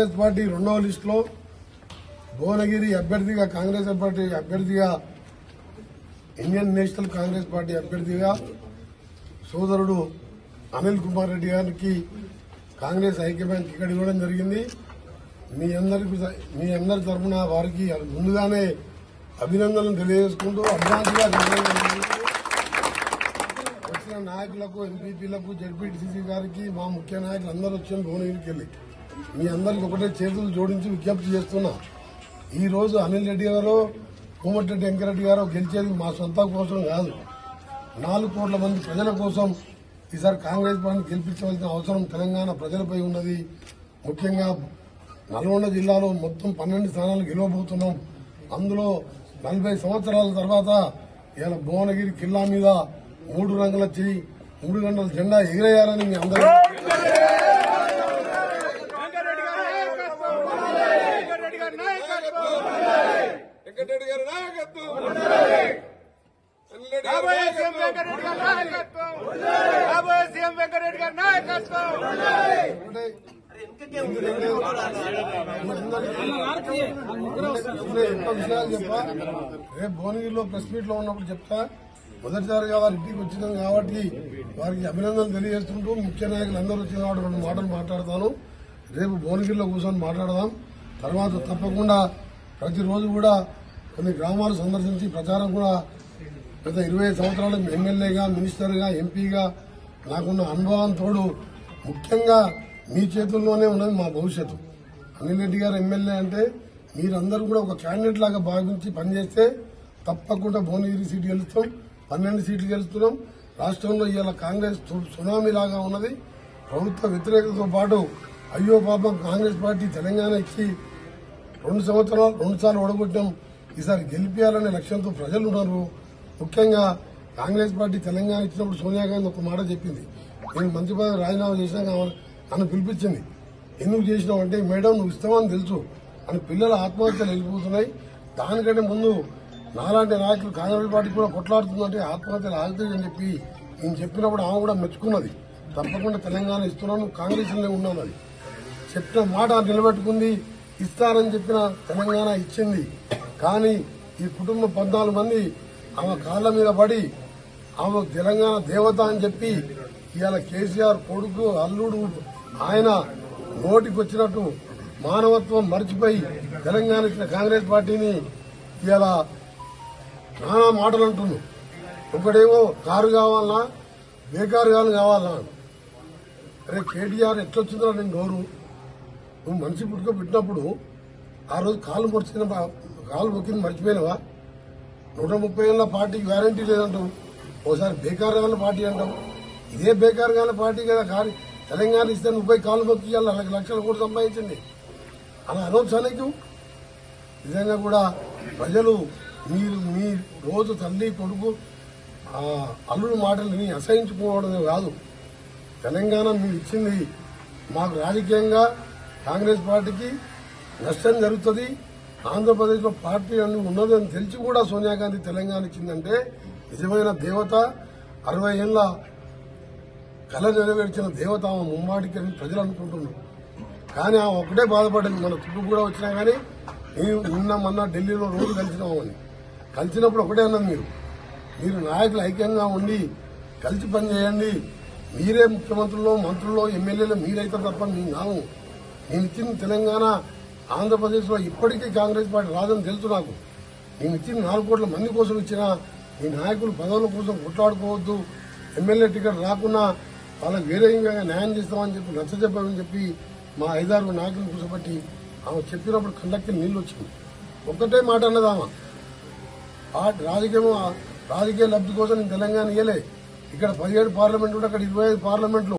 Congress party రెండవ లిస్టులో భువనగిరి అభ్యర్థిగా కాంగ్రెస్ పార్టీ అభ్యర్థిగా ఇండియన్ నేషనల్ కాంగ్రెస్ పార్టీ అభ్యర్థిగా సోదరుడు అనిల్ కుమార్ రెడ్డి గారికి కాంగ్రెస్ హైకమాండ్ టికెట్ ఇవ్వడం జరిగింది మీ అందరికి మీ అందరి తరఫున వారికి ముందుగానే అభినందనలు తెలియజేసుకుంటూ అడ్వాన్స్ గా వచ్చిన నాయకులకు ఎంపీపీలకు జడ్పీటీసీ గారికి మా ముఖ్య నాయకులు అందరూ వచ్చిన భువనగిరికి వెళ్ళి మీ అందరికి ఒకటే చేతులు జోడించి విజ్ఞప్తి చేస్తున్నా ఈ రోజు అనిల్ రెడ్డి గారు కోమటిరెడ్డి వెంకరెడ్డి గారు గెలిచేది మా సొంత కోసం కాదు నాలుగు కోట్ల మంది ప్రజల కోసం ఈసారి కాంగ్రెస్ పార్టీని గెలిపించవలసిన అవసరం తెలంగాణ ప్రజలపై ఉన్నది ముఖ్యంగా నల్గొండ జిల్లాలో మొత్తం పన్నెండు స్థానాలు గెలవబోతున్నాం అందులో నలభై సంవత్సరాల తర్వాత ఇలా భువనగిరి కిల్లా మీద మూడు రంగుల చెయ్యి మూడు గంటల జెండా ఎగిరేయాలని మీ అందరూ వెంకటరెడ్డి గారి నాయకత్వం వెంకటరెడ్డి గారి నాయకత్వం అనిల్ రెడ్డి గారి రాబోయే సీఎం నాయకత్వం వెంకటరెడ్డి గారి నాయకత్వం రాబోయే సీఎం వెంకటరెడ్డి గారి నాయకత్వం ఒకటే ఎక్కువ విషయాలు చెప్పా రేపు భువనగిరిలో ప్రెస్ మీట్ లో ఉన్నప్పుడు చెప్తా మొదటిసారిగా వారి ఇంటికి వచ్చినాం కాబట్టి వారికి అభినందనలు తెలియజేస్తుంటూ ముఖ్య నాయకులు అందరూ వచ్చిన కాబట్టి రెండు మాటలు మాట్లాడతాను రేపు భువనగిరిలో కూర్చొని మాట్లాడదాం తర్వాత తప్పకుండా ప్రతిరోజు కూడా కొన్ని గ్రామాలు సందర్శించి ప్రచారం కూడా గత ఇరవై సంవత్సరాలు ఎమ్మెల్యేగా మినిస్టర్గా ఎంపీగా నాకున్న అనుభవం తోడు ముఖ్యంగా మీ చేతుల్లోనే ఉన్నది మా భవిష్యత్తు అనిల్ రెడ్డి గారు ఎమ్మెల్యే అంటే మీరందరూ కూడా ఒక క్యాండిడేట్ లాగా భావించి పనిచేస్తే తప్పకుండా భువనగిరి సీటు గెలుస్తాం పన్నెండు సీట్లు గెలుస్తున్నాం రాష్ట్రంలో ఇవాళ కాంగ్రెస్ సు- సునామీ లాగా ఉన్నది ప్రభుత్వ వ్యతిరేకతతో పాటు అయ్యో పాపం కాంగ్రెస్ పార్టీ తెలంగాణ ఇచ్చి రెండు సంవత్సరాలు రెండు సార్లు ఓడగొట్టాం ఈసారి గెలిపించాలనే లక్ష్యంతో ప్రజలు ఉన్నారు ముఖ్యంగా కాంగ్రెస్ పార్టీ తెలంగాణ ఇచ్చినప్పుడు సోనియా గాంధీ ఒక మాట చెప్పింది నేను మంత్రి పదవి రాజీనామా చేసినాక ఆమె నన్ను పిలిపించింది ఎందుకు చేసినావు అంటే మేడం నువ్వు ఇస్తామని తెలుసు అని పిల్లల ఆత్మహత్యలు వెళ్ళిపోతున్నాయి దానికంటే ముందు నాలాంటి నాయకులు కాంగ్రెస్ పార్టీ కూడా కొట్లాడుతుందంటే ఆత్మహత్యలు ఆగుతాయి అని చెప్పి నేను చెప్పినప్పుడు ఆమె కూడా మెచ్చుకున్నది తప్పకుండా తెలంగాణ ఇస్తున్నాను కాంగ్రెస్లోనే ఉన్నాను అది చెప్పిన మాట నిలబెట్టుకుంది ఇస్తానని చెప్పిన తెలంగాణ ఇచ్చింది కానీ ఈ కుటుంబం పద్నాలుగు మంది ఆమె కాళ్ళ మీద పడి ఆమె తెలంగాణ దేవత అని చెప్పి ఇవాళ కేసీఆర్ కొడుకు అల్లుడు ఆయన నోటికి వచ్చినట్టు మానవత్వం మర్చిపోయి తెలంగాణ ఇచ్చిన కాంగ్రెస్ పార్టీని ఇవాళ నానా మాటలు అంటున్నాడు ఒకడేమో కారు కావాలన్నా బేకారు కావాలి కావాలన్నా అరే కేటీఆర్ ఎట్లొచ్చిందో నేను నోరు నువ్వు మనిషి పుట్టుక పెట్టినప్పుడు ఆ రోజు కాలు మొరిచిన కాలు మొక్కింది మర్చిపోయినవా నూట ముప్పై ఏళ్ళ పార్టీకి గ్యారంటీ లేదంటావు ఓసారి బేకార్ కాని పార్టీ అంటావు ఇదే బేకార్ కాని పార్టీ కదా కానీ తెలంగాణ ఇస్తే ముప్పై కాలు మొక్కి ఇవాళ లక్ష- లక్షల కోట్లు సంపాదించింది అలా అనొచ్చా నీకు నిజంగా కూడా ప్రజలు మీరు మీ రోజు తల్లి కొడుకు ఆ అల్లుడు మాటలని అసహించుకోవడమే కాదు తెలంగాణ మీరు ఇచ్చింది మాకు రాజకీయంగా కాంగ్రెస్ పార్టీకి నష్టం జరుగుతుంది ఆంధ్రప్రదేశ్లో పార్టీ అని ఉన్నదని తెలిసి కూడా సోనియా గాంధీ తెలంగాణ ఇచ్చిందంటే నిజమైన దేవత అరవై ఏళ్ల కళ నెరవేర్చిన దేవత ఆమె ముమ్మాటికి అని ప్రజలు అనుకుంటున్నారు కానీ ఆమె ఒకటే బాధపడింది మన చుట్టూ కూడా వచ్చినా కానీ మేము నిన్న మొన్న ఢిల్లీలో రోజు కలిసినామని కలిసినప్పుడు ఒకటే అన్నది మీరు మీరు నాయకులు ఐక్యంగా ఉండి కలిసి పనిచేయండి మీరే ముఖ్యమంత్రులు మంత్రులు ఎమ్మెల్యేలు మీరైతే తప్ప మీ నాము నేను ఇచ్చిన తెలంగాణ ఆంధ్రప్రదేశ్లో ఇప్పటికీ కాంగ్రెస్ పార్టీ రాదని తెలుసు నాకు నేను ఇచ్చిన నాలుగు కోట్ల మంది కోసం ఇచ్చిన ఈ నాయకులు పదవుల కోసం కొట్లాడుకోవద్దు ఎమ్మెల్యే టికెట్ రాకున్నా వాళ్ళకి వేరే విధంగా న్యాయం చేస్తామని చెప్పి నచ్చ చెప్పామని చెప్పి మా ఐదారు నాయకులు కూర్చోబట్టి ఆమె చెప్పినప్పుడు కళ్ళకి నీళ్ళు వచ్చింది ఒక్కటే మాట అన్నది ఆమె ఆ రాజకీయం రాజకీయ లబ్ధి కోసం నేను తెలంగాణ ఇయ్యలే ఇక్కడ పదిహేడు పార్లమెంట్ ఉంటే అక్కడ ఇరవై ఐదు పార్లమెంట్లు